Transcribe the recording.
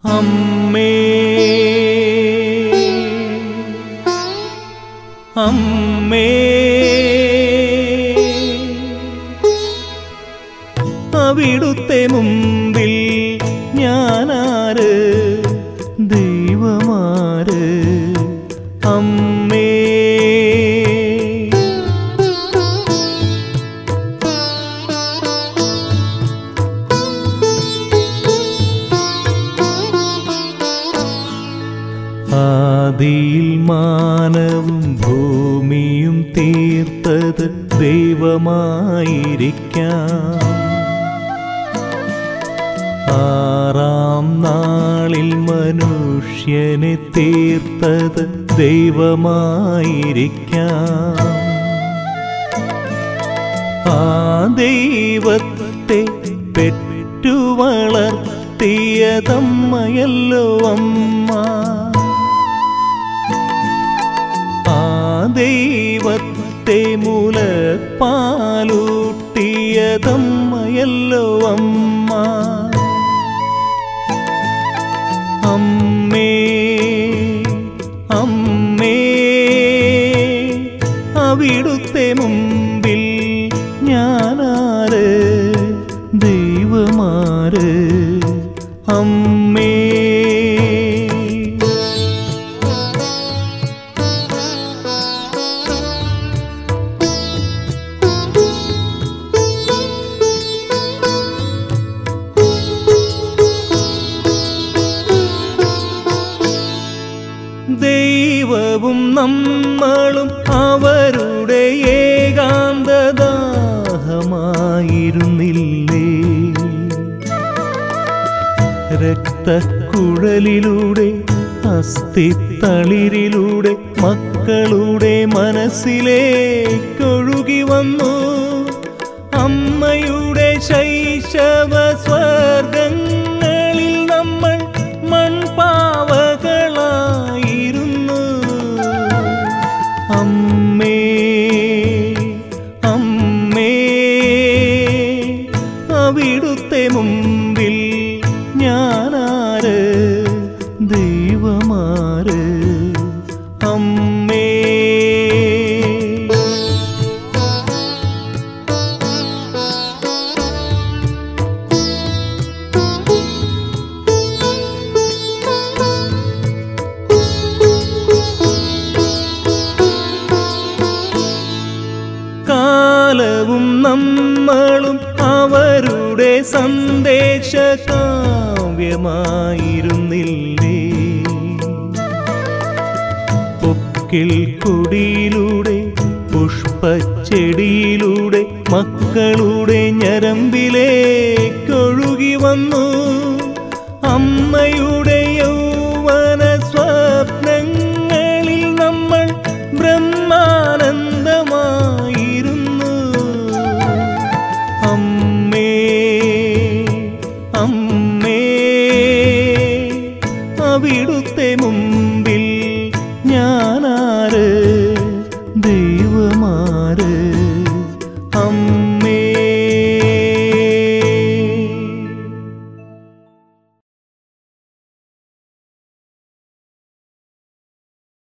അമ്മേ അമ്മേ അവിടുത്തെ മുമ്പിൽ ഞാനാര് ദൈവമാര് അമ്മേ ആദിയിൽ മാനവും ഭൂമിയും തീർത്തത് ദൈവമായിരിക്കാം ആറാം നാളിൽ മനുഷ്യനെ തീർത്തത് ദൈവമായിരിക്കാം ആ ദൈവത്തെ പെറ്റു വളർത്തിയതമ്മയല്ലോ അമ്മ ആ ദൈവത്തെ മുലപ്പാലൂട്ടിയതമ്മയല്ലോ അമ്മ അമ്മേ അമ്മേ അവിടുത്തെ മുമ്പിൽ ഞാനാര് ദൈവമാര് അമ്മേ ദൈവവും നമ്മളും അവരുടെ ഏകാന്തദാഹമായിരുന്നില്ലേ രക്തക്കുഴലിലൂടെ അസ്ഥിത്തളിരിലൂടെ മക്കളുടെ മനസ്സിലേക്കൊഴുകി വന്നു അമ്മയുടെ ശൈശവ സ്വർഗങ്ങളിൽ നമ്മൾ മൺപാവകളായിരുന്നു അമ്മേ അമ്മേ അവിടുത്തെ മുമ്പിൽ ഞാനാര് ദൈവമാര് അമ്മേ കാലവും നമ്മളും അവരുടെ സന്ദേശ കാവ്യമായിരുന്നില്ലേ പൊക്കിൽ കുടിയിലൂടെ പുഷ്പച്ചെടിയിലൂടെ മക്കളുടെ ഞരമ്പിലേക്കൊഴുകി വന്നു അമ്മയുടെ യൗവന സ്വപ്നങ്ങളിൽ നമ്മൾ ബ്രഹ്മാനന്ദമായിരുന്നു അമ്മേ അമ്മേ അവിടുത്തെ മുമ്പിൽ ഞാനാര് ദൈവമാര് അമ്മ